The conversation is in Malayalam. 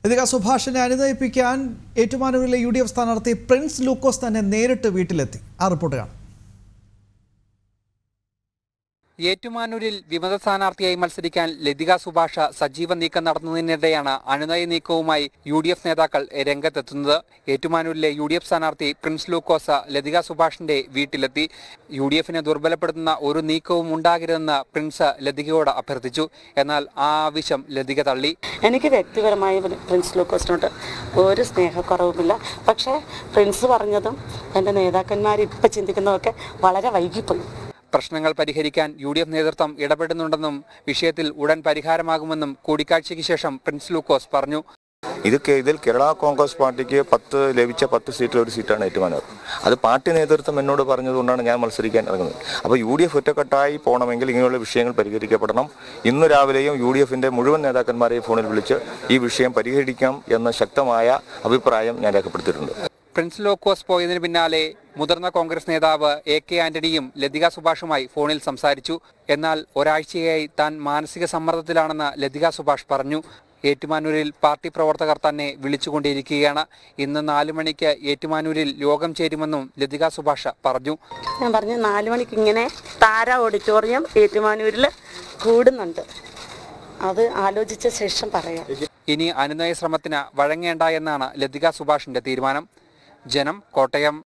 ലതിക സുഭാഷിനെ അനുനയിപ്പിക്കാൻ ഏറ്റുമാനൂരിലെ യു ഡി എഫ് സ്ഥാനാർത്ഥി പ്രിൻസ് ലൂക്കോസ് തന്നെ നേരിട്ട് വീട്ടിലെത്തി ആ റിപ്പോർട്ട് കാണാം ഏറ്റുമാനൂരിൽ വിമത സ്ഥാനാർത്ഥിയായി മത്സരിക്കാൻ ലതിക സുഭാഷ സജീവ നീക്കം നടത്തുന്നതിനിടെയാണ് അനുനയ നീക്കവുമായി യു ഡി എഫ് നേതാക്കൾ രംഗത്തെത്തുന്നത് ഏറ്റുമാനൂരിലെ യു ഡി എഫ് സ്ഥാനാർത്ഥി പ്രിൻസ് ലൂക്കോസ് ലതിക സുഭാഷിന്റെ വീട്ടിലെത്തി യു ഡി എഫിനെ ദുർബലപ്പെടുത്തുന്ന ഒരു നീക്കവും ഉണ്ടാകരുതെന്ന് പ്രിൻസ് ലതികയോട് അഭ്യർത്ഥിച്ചു എന്നാൽ ആ ആവശ്യം ലതിക തള്ളി എനിക്ക് വ്യക്തിപരമായി പ്രിൻസ് ലൂക്കോസിനോട് ഒരു സ്നേഹക്കുറവുമില്ല പക്ഷേ പ്രിൻസ് പറഞ്ഞതും എൻ്റെ നേതാക്കന്മാർ ഇപ്പം ചിന്തിക്കുന്നതൊക്കെ വളരെ വൈകിപ്പോയി പ്രശ്നങ്ങൾ പരിഹരിക്കാൻ യു ഡി എഫ് നേതൃത്വം ഇടപെടുന്നുണ്ടെന്നും വിഷയത്തിൽ ഉടൻ പരിഹാരമാകുമെന്നും കൂടിക്കാഴ്ചയ്ക്ക് ശേഷം പ്രിൻസ് ലൂക്കോസ് പറഞ്ഞു ഇത് കേ- ഇതിൽ കേരള കോൺഗ്രസ് പാർട്ടിക്ക് പത്ത് ലഭിച്ച പത്ത് സീറ്റിൽ ഒരു സീറ്റാണ് ഏറ്റുമാനൂർ അത് പാർട്ടി നേതൃത്വം എന്നോട് പറഞ്ഞതുകൊണ്ടാണ് ഞാൻ മത്സരിക്കാൻ ഇറങ്ങുന്നത് അപ്പോൾ യു ഡി എഫ് ഒറ്റക്കെട്ടായി പോകണമെങ്കിൽ ഇങ്ങനെയുള്ള വിഷയങ്ങൾ പരിഹരിക്കപ്പെടണം ഇന്ന് രാവിലെയും യു ഡി എഫിൻ്റെ മുഴുവൻ നേതാക്കന്മാരെയും ഫോണിൽ വിളിച്ച് ഈ വിഷയം പരിഹരിക്കാം എന്ന ശക്തമായ അഭിപ്രായം ഞാൻ രേഖപ്പെടുത്തിയിട്ടുണ്ട് പ്രിൻസ് ലോക്കോസ് പോയതിന് പിന്നാലെ മുതിർന്ന കോൺഗ്രസ് നേതാവ് എ കെ ആന്റണിയും ലതിക സുഭാഷുമായി ഫോണിൽ സംസാരിച്ചു എന്നാൽ ഒരാഴ്ചയായി താൻ മാനസിക സമ്മർദ്ദത്തിലാണെന്ന് ലതിക സുഭാഷ് പറഞ്ഞു ഏറ്റുമാനൂരിൽ പാർട്ടി പ്രവർത്തകർ തന്നെ വിളിച്ചുകൊണ്ടിരിക്കുകയാണ് ഇന്ന് നാലു മണിക്ക് ഏറ്റുമാനൂരിൽ യോഗം ചേരുമെന്നും ലതിക സുഭാഷ് പറഞ്ഞു ഞാൻ പറഞ്ഞു നാല് മണിക്ക് ഇങ്ങനെ താര ഓഡിറ്റോറിയം ഏറ്റുമാനൂരിൽ കൂടുന്നുണ്ട് അത് ആലോചിച്ച ശേഷം പറയാം ഇനി അനുനയ ശ്രമത്തിന് വഴങ്ങേണ്ട എന്നാണ് ലതിക സുഭാഷിന്റെ തീരുമാനം ജനം കോട്ടയം